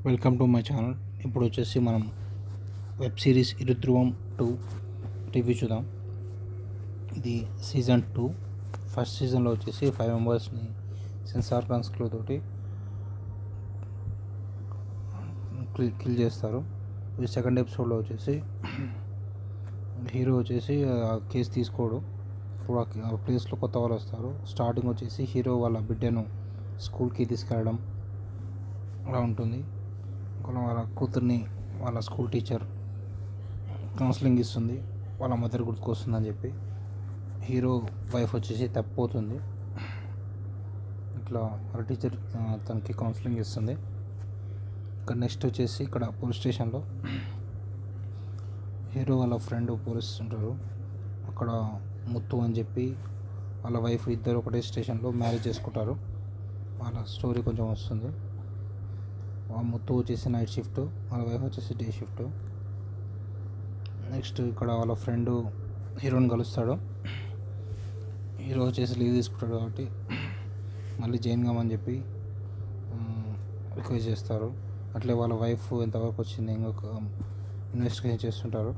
welcome to my channel ఇప్పుడు వచ్చేసి మనం web series Irudhuruvam two review చూద్దాం ఇది సీజన్ టూ ఫస్ట్ సీజన్లో వచ్చేసి ఫైవ్ మెంబర్స్ని సెన్సార్ కన్స్క్లూ తోటి కిల్ కిల్ చేస్తారు ఈ సెకండ్ ఎపిసోడ్లో వచ్చేసి హీరో వచ్చేసి ఆ కేసు తీసుకోడు ఇప్పుడు ఆ- ఆ ప్లేస్లో కొత్త వాళ్ళు వస్తారు స్టార్టింగ్ వచ్చేసి హీరో వాళ్ళ బిడ్డను స్కూల్కి తీసుకెళ్ళడం అలా ఉంటుంది ఇంకా వాళ్ళ కూతుర్ని వాళ్ళ స్కూల్ టీచర్ కౌన్సిలింగ్ ఇస్తుంది వాళ్ళ మదర్ గుర్తుకొస్తుందని చెప్పి హీరో వైఫ్ వచ్చేసి తప్పిపోతుంది ఇట్లా వాళ్ళ టీచర్ ఆ, తనకి కౌన్సిలింగ్ ఇస్తుంది ఇంకా నెక్స్ట్ వచ్చేసి ఇక్కడ పోలీస్ స్టేషన్లో హీరో వాళ్ళ ఫ్రెండ్ పోలీస్ ఉంటారు అక్కడ ముత్తు అని చెప్పి వాళ్ళ వైఫ్ ఇద్దరు ఒకటే స్టేషన్లో మ్యారేజ్ చేసుకుంటారు వాళ్ళ స్టోరీ కొంచెం వస్తుంది ఆ ముత్తు వచ్చేసి నైట్ షిఫ్ట్ వాళ్ళ వైఫ్ వచ్చేసి డే షిఫ్ట్ నెక్స్ట్ ఇక్కడ వాళ్ళ ఫ్రెండ్ హీరోని కలుస్తాడు హీరో వచ్చేసి లీవ్ తీసుకుంటాడు కాబట్టి మళ్ళీ జాయిన్ కామని చెప్పి రిక్వెస్ట్ చేస్తారు అట్లే వాళ్ళ వైఫ్ ఎంతవరకు వచ్చింది ఇంకొక ఇన్వెస్టిగేషన్ చేస్తుంటారు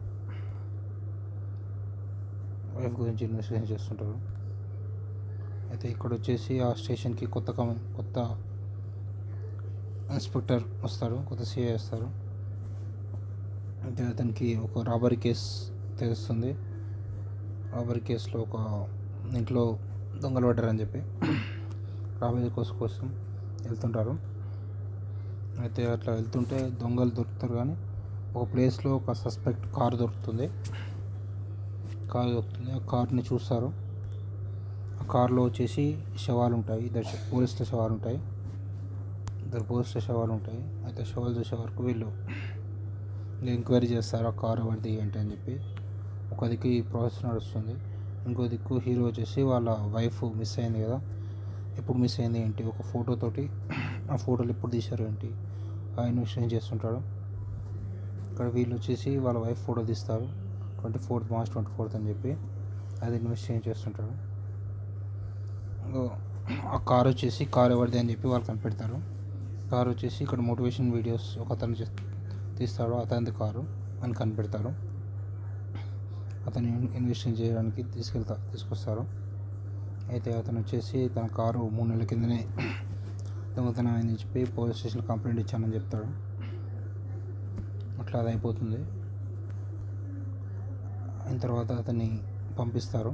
వైఫ్ గురించి ఇన్వెస్టిగేషన్ చేస్తుంటారు అయితే ఇక్కడ వచ్చేసి ఆ స్టేషన్కి కొత్త కమ కొత్త ఇన్స్పెక్టర్ వస్తారు కొత్త సిఐ వస్తారు అయితే అతనికి ఒక రాబరీ కేస్ తెలుస్తుంది రాబరీ కేసులో ఒక ఇంట్లో దొంగలు పడ్డారని చెప్పి రాబరీ కేసు కోసం వెళ్తుంటారు అయితే అట్లా వెళ్తుంటే దొంగలు దొరుకుతారు కానీ ఒక ప్లేస్లో ఒక సస్పెక్ట్ కారు దొరుకుతుంది కారు దొరుకుతుంది ఆ కార్ని చూస్తారు ఆ కార్లో వచ్చేసి శవాలు ఉంటాయి ఇద్దరు శ- పోలీసుల శవాలు ఉంటాయి ఇద్దరు పోలీసుల శవాలు ఉంటాయి అయితే శవాలు చూసే వరకు వీళ్ళు వీళ్ళు ఎంక్వైరీ చేస్తారు ఆ కారు ఎవరిది ఏంటి అని చెప్పి ఒక దిక్కు ఈ ప్రాసెస్ నడుస్తుంది ఇంకో దిక్కు హీరో వచ్చేసి వాళ్ళ వైఫ్ మిస్ అయింది కదా ఎప్పుడు మిస్ అయింది ఏంటి ఒక ఫోటోతోటి ఆ ఫోటోలు ఎప్పుడు తీశారు ఏంటి ఆ ఇన్వెస్టిగేషన్ చేస్తుంటాడు ఇక్కడ వీళ్ళు వచ్చేసి వాళ్ళ వైఫ్ ఫోటో తీస్తారు twenty fourth March twenty fourth అని చెప్పి అది ఇన్వెస్టిగేషన్ చేస్తుంటాడు ఇంకో ఆ కార్ వచ్చేసి కార్ ఎవరిది అని చెప్పి వాళ్ళు కనిపెడతారు కార్ వచ్చేసి ఇక్కడ మోటివేషన్ వీడియోస్ ఒక అతను చేస్- తీస్తాడు అతనిది కారు అని కనిపెడతారు అతను ఇన్వెస్టిగేషన్ చేయడానికి తీసుకెళ్తా తీసుకొస్తారు అయితే అతను వచ్చేసి తన కారు మూడు నెలల కిందనే దొంగతనం అయిందని చెప్పి పోలీస్ స్టేషన్లో కంప్లైంట్ ఇచ్చానని చెప్తాడు అట్లా అది అయిపోతుంది అయిన తర్వాత అతన్ని పంపిస్తారు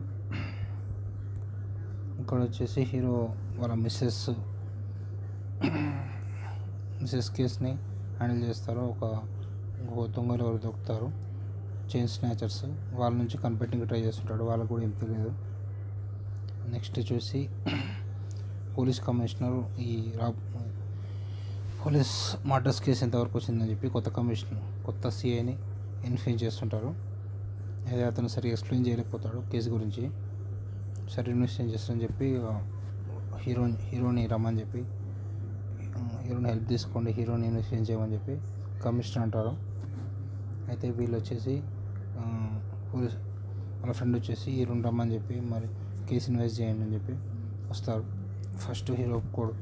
ఇక్కడ వచ్చేసి హీరో వాళ్ళ మిస్సెస్ మిస్సెస్ కేస్ని హ్యాండిల్ చేస్తారు ఒక ఇంకో దొంగలు ఎవరు దొరుకుతారు చైన్ స్నాచర్స్ వాళ్ళ నుంచి కనిపెట్టింగ్ ట్రై చేస్తుంటాడు వాళ్ళకు కూడా ఏం తెలియదు నెక్స్ట్ చూసి పోలీస్ కమిషనర్ ఈ రా పోలీస్ మర్డర్స్ కేసు ఎంతవరకు వచ్చిందని చెప్పి కొత్త కమిషనర్ కొత్త సిఐని ఇన్ఫ్లుయెన్స్ చేస్తుంటారు అయితే అతను సరిగా ఎక్స్ప్లెయిన్ చేయలేకపోతాడు కేసు గురించి సరే ఇన్వెస్టిగేషన్ చేస్తారని చెప్పి హీరో హీరోని రమ్మని చెప్పి హీరోని హెల్ప్ తీసుకోండి హీరోని ఇన్వెస్టిగేషన్ చేయమని చెప్పి కమిషనర్ అంటారు అయితే వీళ్ళు వచ్చేసి ఆ, పోలీస్ వాళ్ళ ఫ్రెండ్ వచ్చేసి హీరోని రమ్మని చెప్పి మరి కేసు ఇన్వెస్ట్ చేయండి అని చెప్పి వస్తారు ఫస్ట్ హీరో ఒప్పుకోడు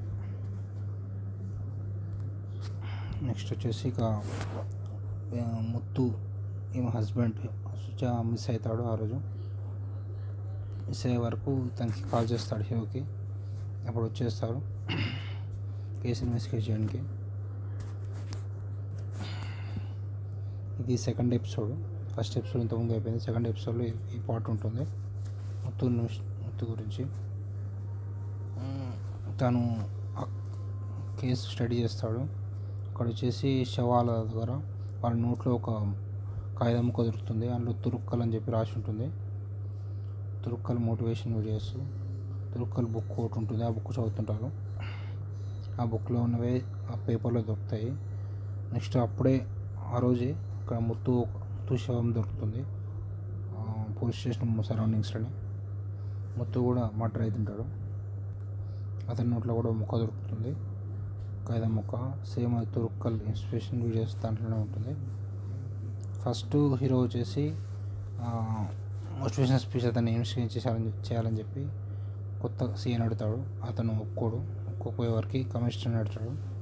నెక్స్ట్ వచ్చేసి ఇక ఆ, ముత్తు ఈమె హస్బెండ్ సుచ మిస్ అవుతాడు ఆ రోజు మిస్ అయ్యే వరకు తనకి కాల్ చేస్తాడు హీరోకి అప్పుడు వచ్చేస్తారు కేసు ఇన్వెస్టిగేట్ చేయడానికి ఇది సెకండ్ ఎపిసోడ్ ఫస్ట్ ఎపిసోడ్ ఇంతకుముందు అయిపోయింది సెకండ్ ఎపిసోడ్లో ఈ- ఈ పార్ట్ ఉంటుంది ముత్తు నిమిష్- ముత్తు గురించి మ్, తను ఆ కేసు స్టడీ చేస్తాడు అక్కడ వచ్చేసి శవాల దగ్గర వాళ్ళ నోట్లో ఒక కాగితం ముక్క దొరుకుతుంది అందులో తురుక్కల్ అని చెప్పి రాసి ఉంటుంది తురుక్కల్ మోటివేషన్ వీడియోస్ తురుక్కల్ బుక్ ఒకటి ఉంటుంది ఆ బుక్ చదువుతుంటారు ఆ బుక్లో ఉన్నవే ఆ పేపర్లో దొరుకుతాయి నెక్స్ట్ అప్పుడే ఆ రోజే ఇక్కడ ముత్తు ముత్తు శవం దొరుకుతుంది ఆ, పోలీస్ స్టేషన్ సరౌండింగ్స్లోనే ముత్తు కూడా మర్డర్ అవుతుంటాడు అతని నోట్లో కూడా ముక్క దొరుకుతుంది కాగితం ముక్క సేమ్ అది తురుక్కల్ ఇన్స్పిరేషన్ వీడియోస్ దాంట్లోనే ఉంటుంది ఫస్ట్ హీరో వచ్చేసి మోటివేషన్ స్పీచ్ అతన్ని ఇన్వెస్టిగేట్ చేయాలని చేయాలని చెప్పి కొత్త సీఎన్ అడుగుతాడు అతను ఒప్పుకోడు ఒప్పుకోపోయే వరకు కమిషనర్ అడుగుతాడు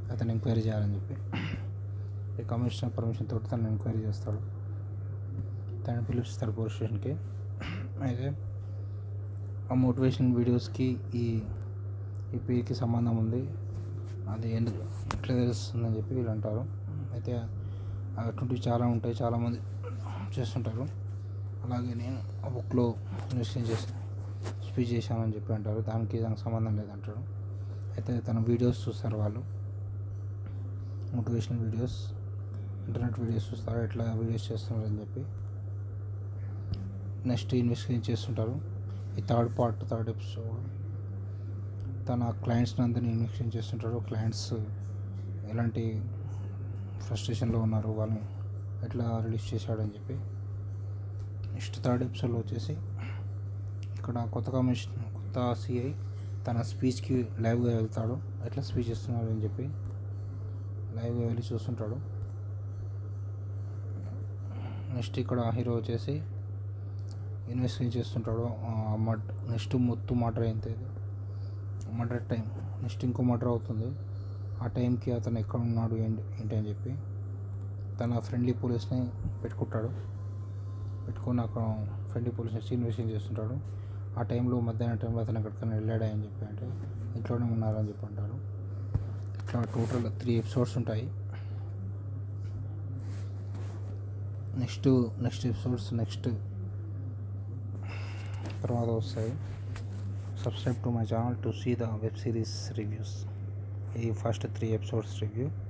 అతను ఎంక్వైరీ చేయాలని చెప్పి ఈ కమిషనర్ పర్మిషన్ తోటి తను ఎంక్వైరీ చేస్తాడు తను పిలిపిస్తాడు పోలీస్ స్టేషన్కి అయితే ఆ మోటివేషన్ వీడియోస్కి ఈ ఈ పేరుకి సంబంధం ఉంది అది ఎందుకు ఎట్లా తెలుస్తుందని చెప్పి వీళ్ళు అంటారు అయితే అటువంటివి చాలా ఉంటాయి చాలామంది చేస్తుంటారు అలాగే నేను ఆ బుక్లో ఇన్వెస్టిగేషన్ చేసి స్పీచ్ చేశానని చెప్పి అంటారు దానికి దానికి సంబంధం లేదంటాడు అయితే తన వీడియోస్ చూస్తారు వాళ్ళు మోటివేషనల్ వీడియోస్ ఇంటర్నెట్ వీడియోస్ చూస్తారు ఎట్లా వీడియోస్ చేస్తున్నారు అని చెప్పి నెక్స్ట్ ఇన్వెస్టిగేషన్ చేస్తుంటారు ఈ థర్డ్ పార్ట్ థర్డ్ ఎపిసోడ్ తన క్లయింట్స్ని అందరినీ ఇన్వెస్టిగేషన్ చేస్తుంటారు క్లయింట్స్ ఎలాంటి ఫ్రస్ట్రేషన్లో ఉన్నారు వాళ్ళని ఎట్లా రిలీజ్ చేశాడని చెప్పి నెక్స్ట్ థర్డ్ ఎపిసోడ్లో వచ్చేసి ఇక్కడ కొత్త కమిషన్ కొత్త సిఐ తన స్పీచ్కి లైవ్గా వెళ్తాడు ఎట్లా స్పీచ్ ఇస్తున్నారు అని చెప్పి లైవ్గా వెళ్ళి చూస్తుంటాడు నెక్స్ట్ ఇక్కడ హీరో వచ్చేసి ఇన్వెస్టిగేట్ చేస్తుంటాడు మడ్ నెక్స్ట్ మొత్తం మర్డర్ అయింది మర్డర్ టైం నెక్స్ట్ ఇంకో మర్డర్ అవుతుంది ఆ టైంకి అతను ఎక్కడ ఉన్నాడు ఏంటి ఏంటి అని చెప్పి తన ఫ్రెండ్లీ పోలీస్ని పెట్టుకుంటాడు పెట్టుకొని అక్కడ ఫ్రెండ్లీ పోలీస్ వచ్చి ఇన్వెస్టిగేట్ చేస్తుంటాడు ఆ టైంలో మధ్యాహ్నం టైంలో అతను ఎక్కడికైనా వెళ్ళాడా అని చెప్పి అంటే ఇంట్లోనే ఉన్నారని చెప్పి అంటారు ఇట్లా టోటల్ త్రీ ఎపిసోడ్స్ ఉంటాయి నెక్స్ట్ నెక్స్ట్ ఎపిసోడ్స్ నెక్స్ట్ తర్వాత వస్తాయి subscribe to my channel to see the web series reviews ఈ ఫస్ట్ త్రీ ఎపిసోడ్స్ రివ్యూ